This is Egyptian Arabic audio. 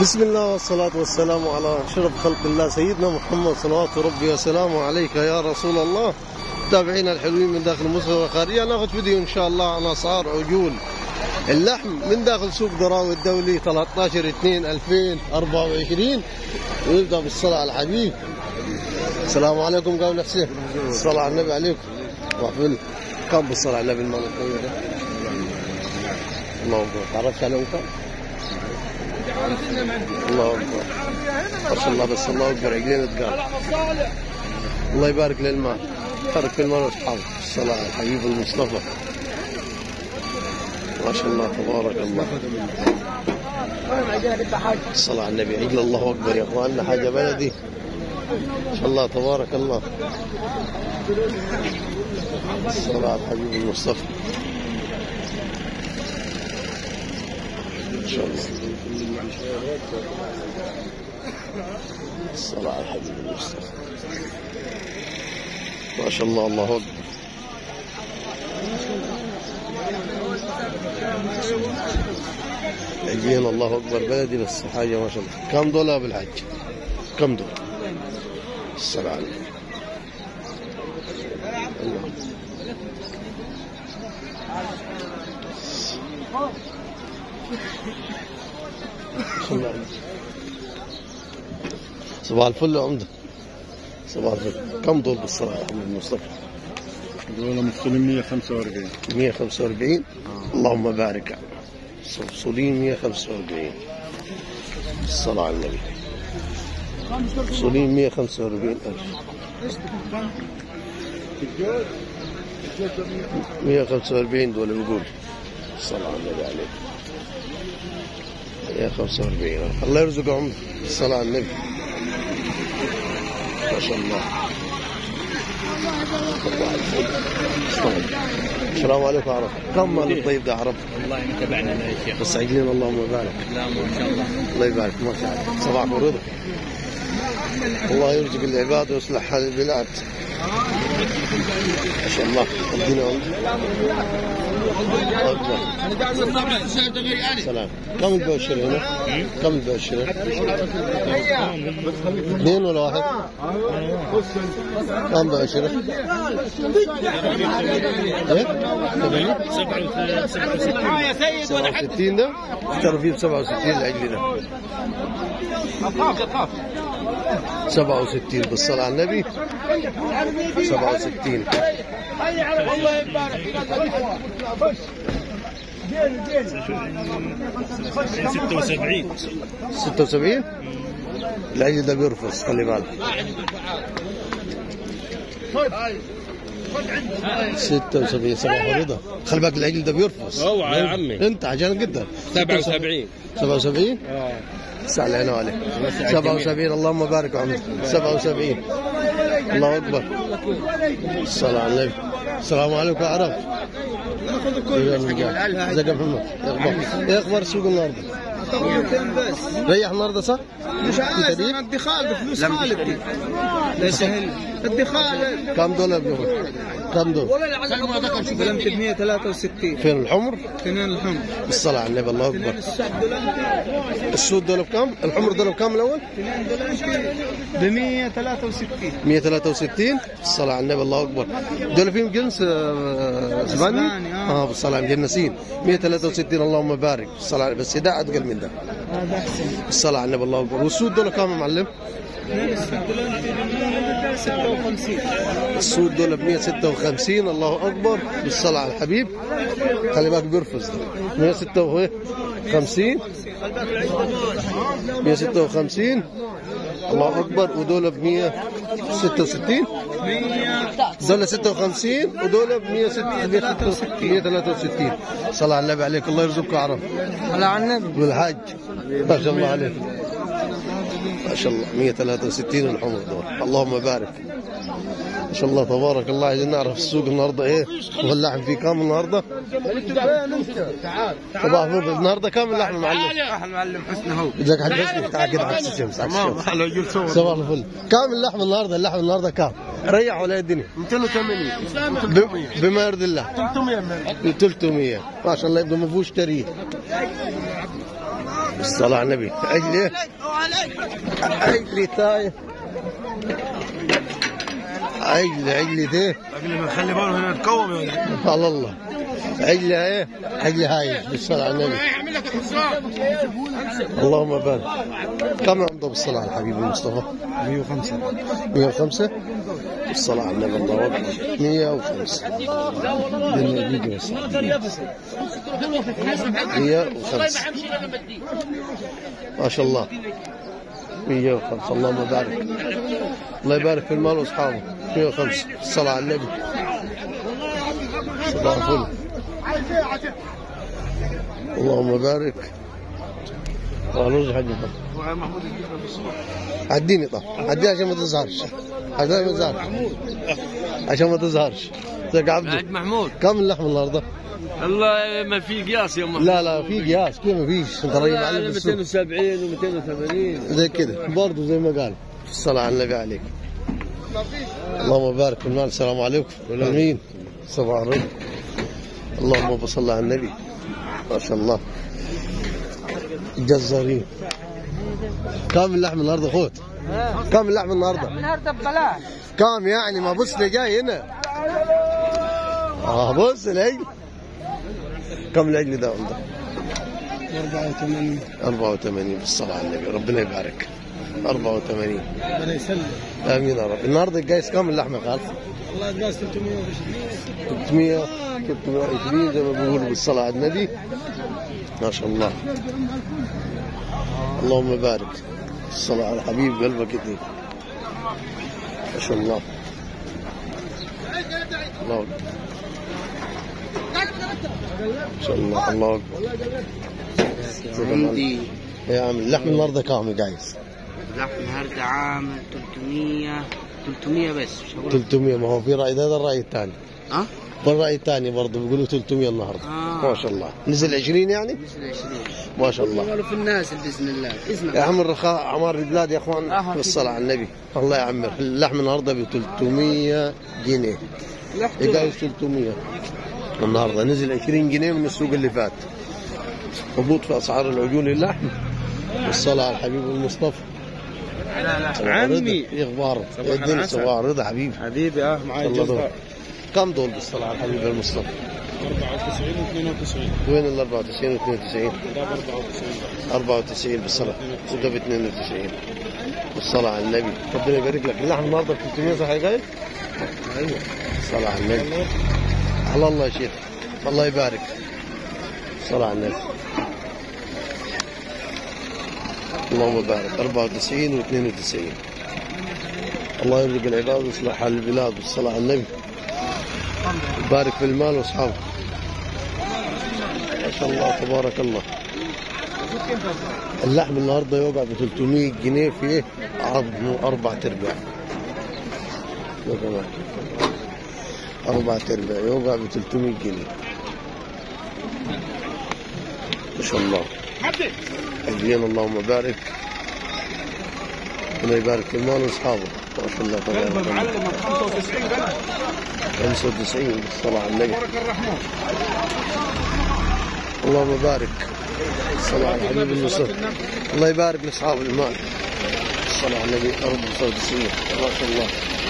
بسم الله والصلاة والسلام على أشرف خلق الله سيدنا محمد صلوات ربي وسلامه عليك يا رسول الله تابعينا الحلوين من داخل مصر وخارجها ناخذ فيديو إن شاء الله عن أسعار عجول اللحم من داخل سوق دراوي الدولي 13 2 2024 ويبدأ بالصلاة على الحبيب السلام عليكم قبل حسين الصلاة على النبي عليكم وحفل كم بالصلاة على النبي المال الطويل ده الله أكبر تعرفش عليه كم؟ الله اكبر ما شاء الله بس الله اكبر عقلين تقال الله يبارك للمال بارك في المال واصحابه الصلاة على الحبيب المصطفى ما شاء الله تبارك الله الصلاة على النبي عقل الله اكبر يا اخواننا حاجة بلدي ما شاء الله تبارك الله الصلاة على الحبيب المصطفى ان شاء الله الصلاة على الحبيب المصطفى ما شاء الله الله أكبر عجين الله أكبر بلدي بس حاجة ما شاء الله كم دولار بالحج كم دولار الصلاة على النبي. الله صلى الله صباح الفل يا عمده صباح الفل كم دول بالصلاة يا محمد مصطفى دول مفصولين 145 145 اللهم بارك مفصولين 145 الصلاة على النبي مفصولين 145 ألف 145 دول بيقول الصلاة على النبي عليه 145 ألف الله يرزق عمره الصلاة على النبي ما شاء الله صباح الفل. السلام عليكم عرب كم مال الطيب ده عرب والله ما تبعنا لا يا شيخ بس عقلين اللهم بارك لا ما شاء الله الله يبارك ما شاء الله صباح ورضا الله يرزق العباد ويصلح حال البلاد ما شاء الله الدنيا أكبر سلام كم البشر هنا؟ كم البشر اثنين ولا واحد؟ كم بشر؟ ايه؟ 67 ده؟ اشتروا فيه ب 67 العجل ده 67 بالصلاة على النبي 67 76 76 العجل ده بيرفض خلي بالك 76 صباح رضا خلي بالك العجل ده بيرفض اوعى يا عمي انت عشان جدا 77 77 سأل عينه عليك 77 اللهم بارك عمرك 77 الله اكبر الصلاة على النبي السلام عليكم يا عرب ازيك يا محمد إيه اخبار ايه اخبار السوق النهارده؟ ريح النهارده صح؟ مش في عايز تدريب؟ انا ادي خالد فلوس خالد لا يسهل ادي خالد كم دولار بيقول؟ كم دولار؟ سلمت ب 163 فين الحمر؟ اثنين الحمر الصلاة على النبي الله اثنين اكبر السعد دولار السود دول بكم؟ الحمر دول بكم الاول؟ اثنين دولار ب 163 163 الصلاة على النبي الله أكبر دول فيهم جنس آه، اسباني؟ إسباني، آه. اه بالصلاة على مجنسين 163 اللهم بارك الصلاة على بس ده أتقل من ده هذا احسن الصلاة على النبي الله أكبر والسود دول كم يا معلم؟ اثنين السعد دولار ب 156 السود دول ب 156 الله أكبر بالصلاة على الحبيب خلي بالك بيرفض ده 156 156 الله أكبر ودول ب 166 دول 56 ودول ب 163 صلى على النبي عليك الله يرزقك عرب على على النبي والحاج ما شاء الله عليك ما شاء الله 163 الحمر دول اللهم بارك ما شاء الله تبارك الله عايزين نعرف السوق النهارده ايه واللحم فيه كام النهارده صباح الفل النهارده كام اللحم معلم المعلم حسن هو ازيك حاج حسني تعال كده عكس الشمس عكس الشمس هلا يجيب صور صباح الفل كام اللحم النهارده اللحم النهارده كام ريح ولا إيه الدنيا 280 ب- بما يرضي الله 300 300 ما شاء الله يبدو ما فيهوش تاريخ الصلاة على النبي عجلة عجلة تاي عجلة عجلة ايه قبل ما نخلي بالهم هنا نتقوم يا ولد على الله عجلة ايه عجلة هاي بالصلاة على النبي اللهم بارك كم عنده بالصلاة على الحبيب المصطفى 105 105 الصلاة على النبي الله أكبر 105 105 ما شاء الله 105 اللهم بارك الله يبارك في المال واصحابه 105 الصلاة على النبي صباح الفل اللهم بارك ونرجع حق عديني طب عديني عشان ما تظهرش عشان ما تظهرش عشان ما تظهرش زيك عبده بعد محمود كم اللحم النهارده؟ والله ما في قياس يا محمود لا لا في قياس كيف ما فيش انت راجل معلم في السوق 270 و280 زي كده برضه زي ما قال الصلاة على النبي عليك اللهم بارك في المال السلام عليكم امين صباح الرب اللهم صل على النبي ما شاء الله جزارين كم اللحم النهارده خوت كم اللحم النهارده النهارده ببلاش كم يعني ما بص لي جاي هنا اه بص العجل كم العجل ده عندك 84 84 بالصلاة على النبي ربنا يبارك 84 ربنا يسلم امين يا رب النهارده الجايز كم اللحمه يا خالد؟ والله الناس 320 300 320 زي ما بيقولوا بالصلاة على النبي ما شاء الله اللهم بارك الصلاة على حبيب قلبك يديك ما شاء الله الله أكبر. ما شاء الله الله اكبر عندي يا عم اللحم النهارده كام يا جايز؟ لحم النهارده عامل 300 300 بس مش هقول 300 ما هو في رأي ده, ده الرأي الثاني ها والرأي الثاني برضه بيقولوا 300 النهارده آه. ما شاء الله نزل 20 يعني مثل 20 ما شاء الله قالوا في الناس باذن الله باذن يا الله عم الرخاء عمار البلاد يا اخوان آه. بالصلاة على النبي الله يعمر اللحم النهارده ب 300 جنيه يقايس 300 النهارده نزل 20 جنيه من السوق اللي فات هبوط في اسعار العجول اللحم والصلاة على الحبيب المصطفى عمي. ايه اخبارك؟ إيه الدنيا صباح رضا حبيبي حبيبي اه معايا الله جزار دول. كم دول بالصلاة على الحبيب المصطفى؟ 94 و92 وين ال 94 و 92 ده ب 94 94 بالصلاة وده ب 92 بالصلاة على النبي ربنا يبارك لك اللحم النهارده ب 300 صح يا جاي؟ ايوه الصلاة على النبي على الله يا شيخ الله يبارك الصلاة على النبي اللهم بارك 94 و 92 الله يرزق العباد ويصلح حال البلاد والصلاة على النبي يبارك في المال واصحابه ما شاء الله تبارك الله اللحم النهارده يوقع ب 300 جنيه في عظم اربع ارباع يا جماعه اربع ارباع يوقع ب 300 جنيه ما شاء الله حبينا اللهم بارك ربنا يبارك في المال واصحابه ما شاء الله تبارك الله معلم 95 قلب 95 بالصلاة على النبي اللهم بارك الصلاة على الحبيب المصطفى الله يبارك لاصحاب المال الصلاة على النبي 94 ما شاء الله